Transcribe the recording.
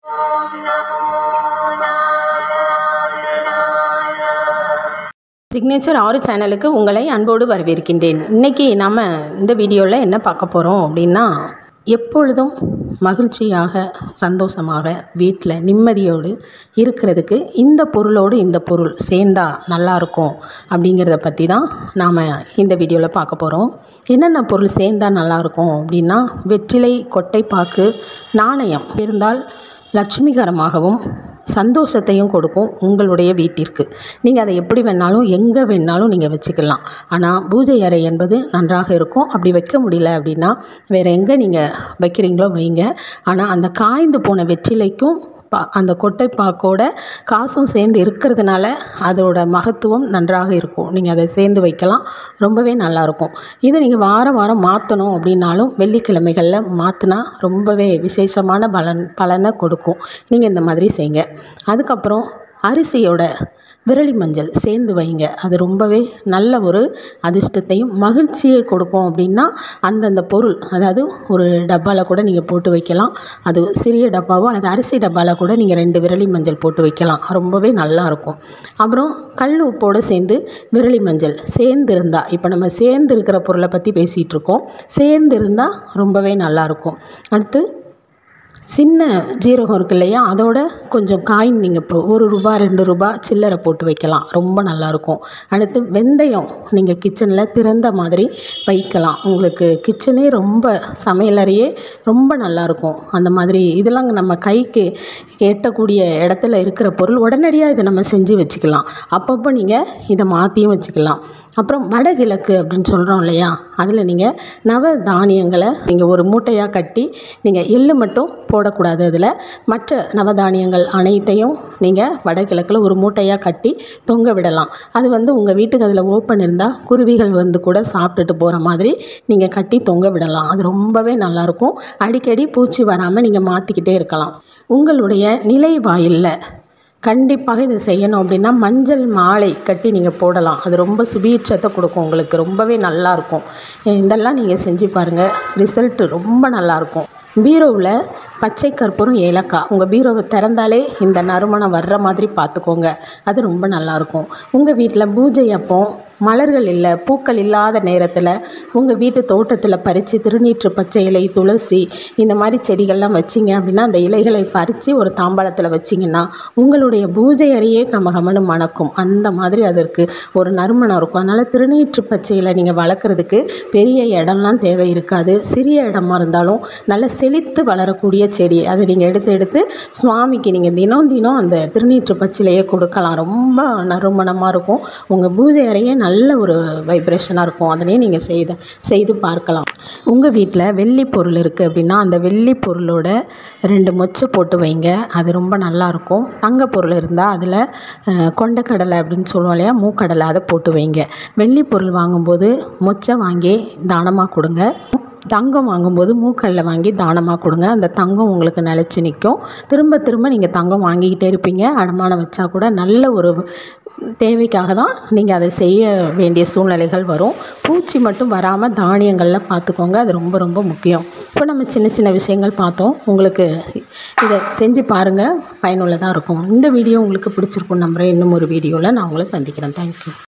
signature ஆறு சேனலுக்கு உங்களை அன்போடு வரவேற்கின்றேன் இன்றைக்கி நாம் இந்த வீடியோவில் என்ன பார்க்க போகிறோம் அப்படின்னா எப்பொழுதும் மகிழ்ச்சியாக சந்தோஷமாக வீட்டில் நிம்மதியோடு இருக்கிறதுக்கு இந்த பொருளோடு இந்த பொருள் சேர்ந்தா நல்லாயிருக்கும் அப்படிங்கிறத பற்றி தான் நாம் இந்த வீடியோவில் பார்க்க போகிறோம் என்னென்ன பொருள் சேர்ந்தா நல்லாயிருக்கும் அப்படின்னா வெற்றிலை கொட்டைப்பாக்கு நாணயம் இருந்தால் லட்சுமிகரமாகவும் சந்தோஷத்தையும் கொடுக்கும் உங்களுடைய வீட்டிற்கு நீங்கள் அதை எப்படி வேணாலும் எங்கே வேணாலும் நீங்கள் வச்சுக்கலாம் ஆனால் பூஜை அறை என்பது நன்றாக இருக்கும் அப்படி வைக்க முடியல அப்படின்னா வேறு எங்கே நீங்கள் வைக்கிறீங்களோ வைங்க ஆனால் அந்த காய்ந்து போன வெற்றிலைக்கும் பா அந்த கொட்டைப்பாக்கோட காசும் சேர்ந்து இருக்கிறதுனால அதோட மகத்துவம் நன்றாக இருக்கும் நீங்கள் அதை சேர்ந்து வைக்கலாம் ரொம்பவே நல்லாயிருக்கும் இதை நீங்கள் வாரம் வாரம் மாற்றணும் அப்படின்னாலும் வெள்ளிக்கிழமைகளில் மாற்றினா ரொம்பவே விசேஷமான பலன் பலனை கொடுக்கும் நீங்கள் இந்த மாதிரி செய்யுங்க அதுக்கப்புறம் அரிசியோட விரலி மஞ்சள் சேர்ந்து வைங்க அது ரொம்பவே நல்ல ஒரு அதிர்ஷ்டத்தையும் மகிழ்ச்சியை கொடுக்கும் அப்படின்னா அந்தந்த பொருள் அதாவது ஒரு டப்பாவில் கூட நீங்கள் போட்டு வைக்கலாம் அது சிறிய டப்பாவோ அல்லது அரிசி டப்பாவில் கூட நீங்கள் ரெண்டு விரலி மஞ்சள் போட்டு வைக்கலாம் ரொம்பவே நல்லாயிருக்கும் அப்புறம் கல் உப்போடு சேர்ந்து விரலி மஞ்சள் சேர்ந்து இருந்தால் இப்போ நம்ம சேர்ந்து இருக்கிற பொருளை பற்றி பேசிகிட்டு இருக்கோம் சேர்ந்து இருந்தால் ரொம்பவே நல்லாயிருக்கும் அடுத்து சின்ன ஜீரகம் இருக்கு இல்லையா அதோட கொஞ்சம் காயின் நீங்கள் இப்போ ஒரு ரூபா ரெண்டு ரூபா சில்லறை போட்டு வைக்கலாம் ரொம்ப நல்லாயிருக்கும் அடுத்து வெந்தயம் நீங்கள் கிச்சனில் திறந்த மாதிரி வைக்கலாம் உங்களுக்கு கிச்சனே ரொம்ப சமையலறையே ரொம்ப நல்லாயிருக்கும் அந்த மாதிரி இதெல்லாம் நம்ம கைக்கு எட்டக்கூடிய இடத்துல இருக்கிற பொருள் உடனடியாக இதை நம்ம செஞ்சு வச்சுக்கலாம் அப்பப்போ நீங்கள் இதை மாற்றியும் வச்சுக்கலாம் அப்புறம் வடகிழக்கு அப்படின்னு சொல்கிறோம் இல்லையா அதில் நீங்கள் நவ தானியங்களை நீங்கள் ஒரு மூட்டையாக கட்டி நீங்கள் எள்ளு மட்டும் போடக்கூடாது அதில் மற்ற நவதானியங்கள் அனைத்தையும் நீங்கள் வடகிழக்கில் ஒரு மூட்டையாக கட்டி தொங்க விடலாம் அது வந்து உங்கள் வீட்டுக்கு அதில் ஓப்பன் இருந்தால் குருவிகள் வந்து கூட சாப்பிட்டுட்டு போகிற மாதிரி நீங்கள் கட்டி தொங்க விடலாம் அது ரொம்பவே நல்லாயிருக்கும் அடிக்கடி பூச்சி வராமல் நீங்கள் மாற்றிக்கிட்டே இருக்கலாம் உங்களுடைய நிலை வாயிலில் கண்டிப்பாக இதை செய்யணும் அப்படின்னா மஞ்சள் மாலை கட்டி நீங்கள் போடலாம் அது ரொம்ப சுபீட்சத்தை கொடுக்கும் உங்களுக்கு ரொம்பவே நல்லாயிருக்கும் இதெல்லாம் நீங்கள் செஞ்சு பாருங்கள் ரிசல்ட்டு ரொம்ப நல்லாயிருக்கும் பீரோவில் பச்சை கற்பூரம் ஏலக்காய் உங்கள் பீரோவை திறந்தாலே இந்த நறுமணம் வர்ற மாதிரி பார்த்துக்கோங்க அது ரொம்ப நல்லாயிருக்கும் உங்கள் வீட்டில் பூஜை அப்போ மலர்கள் இல்லை பூக்கள் இல்லாத நேரத்தில் உங்கள் வீட்டு தோட்டத்தில் பறித்து திருநீற்று பச்சை இலை துளசி இந்த மாதிரி செடிகள்லாம் வச்சிங்க அப்படின்னா அந்த இலைகளை பறித்து ஒரு தாம்பாளத்தில் வச்சிங்கன்னா உங்களுடைய பூஜை அறையே கமகமனு மணக்கும் அந்த மாதிரி அதற்கு ஒரு நறுமணம் இருக்கும் அதனால் திருநீற்று பச்சை இலை நீங்கள் வளர்க்குறதுக்கு பெரிய இடம்லாம் தேவை இருக்காது சிறிய இடமா இருந்தாலும் நல்ல செழித்து வளரக்கூடிய செடி அதை நீங்கள் எடுத்து எடுத்து சுவாமிக்கு நீங்கள் தினம் தினம் அந்த திருநீற்று பச்சிலையே கொடுக்கலாம் ரொம்ப நறுமணமாக இருக்கும் உங்கள் பூஜை அறையே நல்ல ஒரு வைப்ரேஷனாக இருக்கும் அதனையே நீங்கள் செய்த செய்து பார்க்கலாம் உங்கள் வீட்டில் வெள்ளி பொருள் இருக்குது அப்படின்னா அந்த வெள்ளி பொருளோட ரெண்டு மொச்சை போட்டு வைங்க அது ரொம்ப நல்லாயிருக்கும் தங்க பொருள் இருந்தால் அதில் கொண்டக்கடலை அப்படின்னு சொல்லுவோம் இல்லையா மூக்கடலை அதை போட்டு வைங்க வெள்ளி பொருள் வாங்கும்போது மொச்சை வாங்கி தானமாக கொடுங்க தங்கம் வாங்கும்போது மூக்கல்ல வாங்கி தானமாக கொடுங்க அந்த தங்கம் உங்களுக்கு நிலச்சி நிற்கும் திரும்ப திரும்ப நீங்கள் தங்கம் வாங்கிக்கிட்டே இருப்பீங்க அடமானம் வச்சா கூட நல்ல ஒரு தேவைக்காக தான் நீங்கள் அதை செய்ய வேண்டிய சூழ்நிலைகள் வரும் பூச்சி மட்டும் வராமல் தானியங்களில் பார்த்துக்கோங்க அது ரொம்ப ரொம்ப முக்கியம் இப்போ நம்ம சின்ன சின்ன விஷயங்கள் பார்த்தோம் உங்களுக்கு இதை செஞ்சு பாருங்கள் பயனுள்ளதாக இருக்கும் இந்த வீடியோ உங்களுக்கு பிடிச்சிருக்கும் நம்புகிறேன் இன்னும் ஒரு வீடியோவில் நான் உங்களை சந்திக்கிறேன் தேங்க்யூ